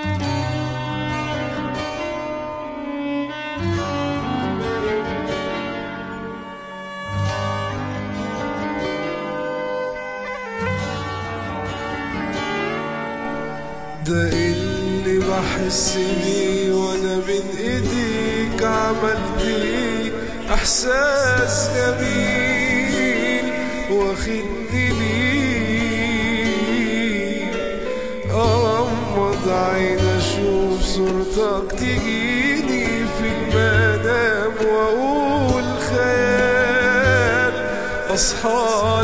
ده اللي بحس بيه وانا بين ايديك عملت ايه احساس جميل واخدني ليه اغمض عين اشوف صورتك تجيني في المنام واقول خيال اصحى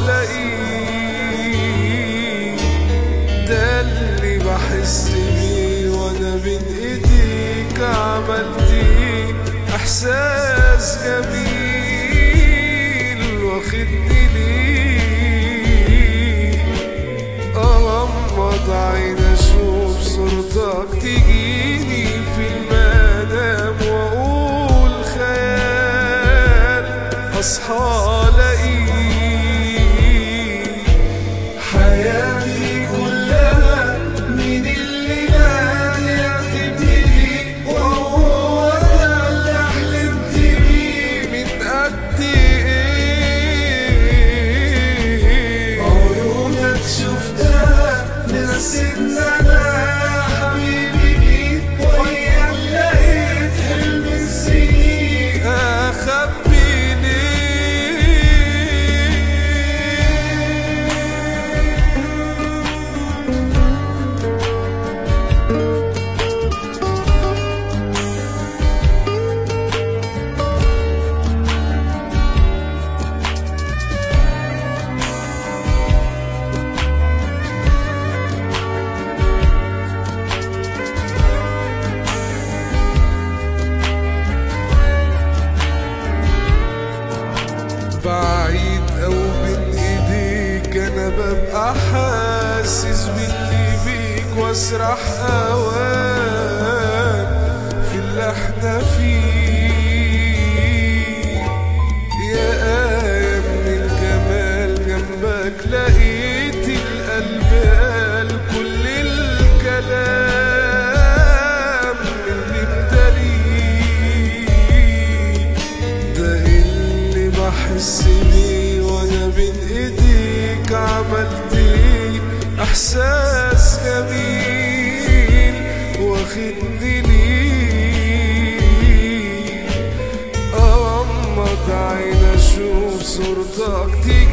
الاقيك ده اللي بحس بيه وانا بين ايديك عملت ايه احساس جميل واخدني ليه اغمض عين اشوف صورتك تجيني في المنام واقول خيال اصحى الاقيك حياتي كلها من اللي نادي تبتدي وهو ده اللي حلمت بيه من قد ايه عيونك شفتها نسيت انا حبيبي بيك ويا لقيت حلم السنين اخبي ليه بعيد او بين ايديك انا ببقى حاسس باللي بيك واسرح اوان في اللي احنا فيه يا آية من الجمال جنبك لقيت القلب قال كل الكلام اللي مداريه ده اللي بحس بيه وانا بين ايديك عملت ايه احساس جميل واخدني ليه اغمض عين اشوف صورتك تيجي